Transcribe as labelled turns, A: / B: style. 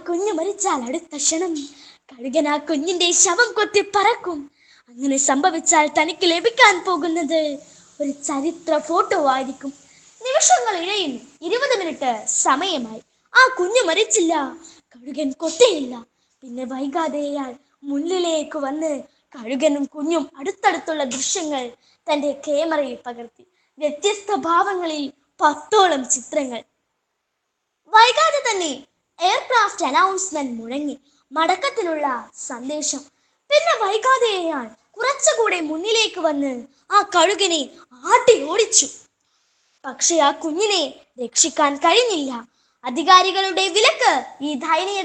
A: കുഞ്ഞു മരിച്ചാൽ അടുത്ത ക്ഷണം കഴുകൻ ആ കുഞ്ഞിന്റെ ശവം കൊത്തി പറക്കും അങ്ങനെ സംഭവിച്ചാൽ തനിക്ക് ലഭിക്കാൻ പോകുന്നത് ഒരു ചരിത്ര ഫോട്ടോ ആയിരിക്കും നിമിഷങ്ങൾ ഇഴയുന്നു ഇരുപത് മിനിറ്റ് സമയമായി ആ കുഞ്ഞു മരിച്ചില്ല കഴുകൻ കൊത്തിയില്ല പിന്നെ വൈകാതെ അയാൾ മുന്നിലേക്ക് വന്ന് കഴുകനും കുഞ്ഞും അടുത്തടുത്തുള്ള ദൃശ്യങ്ങൾ തന്റെ ക്യാമറയിൽ പകർത്തി വ്യത്യസ്ത ഭാവങ്ങളിൽ പത്തോളം ചിത്രങ്ങൾ വൈകാതെ തന്നെ എയർക്രാഫ്റ്റ് അനൗൺസ്മെന്റ് മുഴങ്ങി മടക്കത്തിനുള്ള സന്ദേശം പിന്നെ വൈകാതെ അയാൾ കുറച്ചുകൂടെ മുന്നിലേക്ക് വന്ന് ആ കഴുകനെ ആട്ടി ഓടിച്ചു പക്ഷെ ആ കുഞ്ഞിനെ രക്ഷിക്കാൻ കഴിഞ്ഞില്ല അധികാരികളുടെ വിലക്ക് ഈ ധൈര്യ